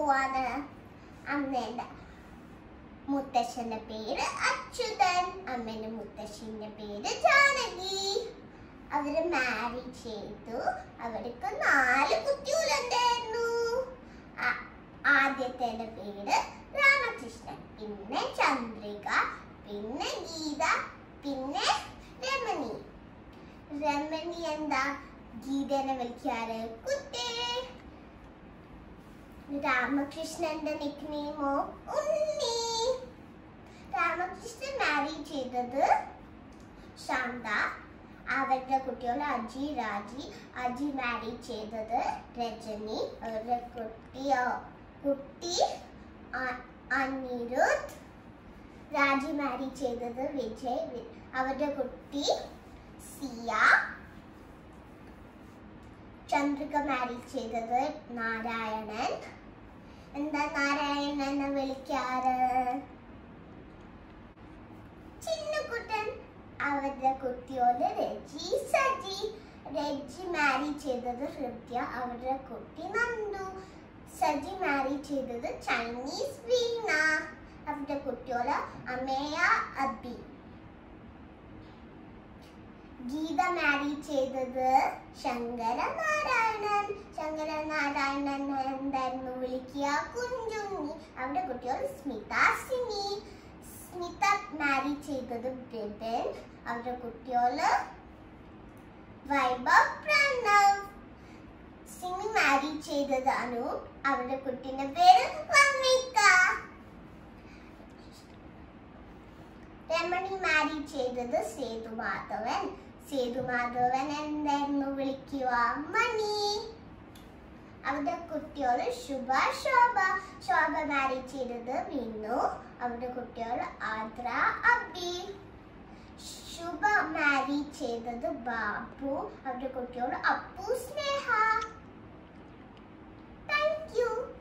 പോവാണ് അമ്മേന്റെ മുത്തശ്ശന്റെ പേര് അച്യുതൻ അമ്മേന്റെ മുത്തശ്ശിന്റെ പേര് ജാനകി അവര് മാരി ചെയ്തു അവർക്ക് നാല് കുട്ടികളുണ്ടായിരുന്നു ആ- ആദ്യത്തെ പേര് രാമകൃഷ്ണൻ പിന്നെ ചന്ദ്രിക പിന്നെ ഗീത പിന്നെ രമണി രമണി എന്താ ഗീതനെ വിളിക്കാറ് കുട്ടേ രാമകൃഷ്ണന്റെ നിക്നെയിമോ ഉണ്ണി രാമകൃഷ്ണൻ മാരി ചെയ്തത് ശാന്ത അവരുടെ കുട്ടികൾ അജി രാജി അജി മാരി ചെയ്തത് രജനി അവരുടെ കുട്ടിയോ കുട്ടി അ- അനിരുദ്ധ് രാജി മാരി ചെയ്തത് വിജയ് വി- അവരുടെ കുട്ടി സിയ ചന്ദ്രിക മാരി ചെയ്തത് നാരായണൻ എന്താ നാരായണൻ എന്ന് വിളിക്കാറ് ചിന്നുകുട്ടൻ അവരുടെ കുട്ടിയോട് രജി സജി രജി മാരി ചെയ്തത് ഹൃദ്യ അവരുടെ കുട്ടി നന്ദു സജി മാരി ചെയ്തത് ചൈനീസ് വീണ അവരുടെ കുട്ടിയോട് അമേയ അബി ഗീത മാരി ചെയ്തത് ശങ്കരനാരായണൻ ശങ്കരനാരായണൻ എന്തായിരുന്നു വിളിക്കുക കുഞ്ചുണ്ണി അവരുടെ കുട്ടികൾ സ്മിത സിനി സ്മിത മാരി ചെയ്തത് ബിബിൻ അവരുടെ കുട്ടികള് വൈഭവ് പ്രണവ് സിനി മാരി ചെയ്തത് അനു അവരുടെ കുട്ടീന്റെ പേര് വന്നിക്ക രമണി മാരി ചെയ്തത് സേതുമാധവൻ സേതുമാധവൻ എന്തായിരുന്നു വിളിക്കുക മണി അവരുടെ കുട്ടിയോട് ശുഭ ശോഭ ശോഭ മാരി ചെയ്തത് വിനു അവരുടെ കുട്ടിയോട് ആദ്ര അബി ശുഭ മാരി ചെയ്തത് ബാബു അവരുടെ കുട്ടിയോട് അപ്പു സ്നേഹ താങ്ക് യു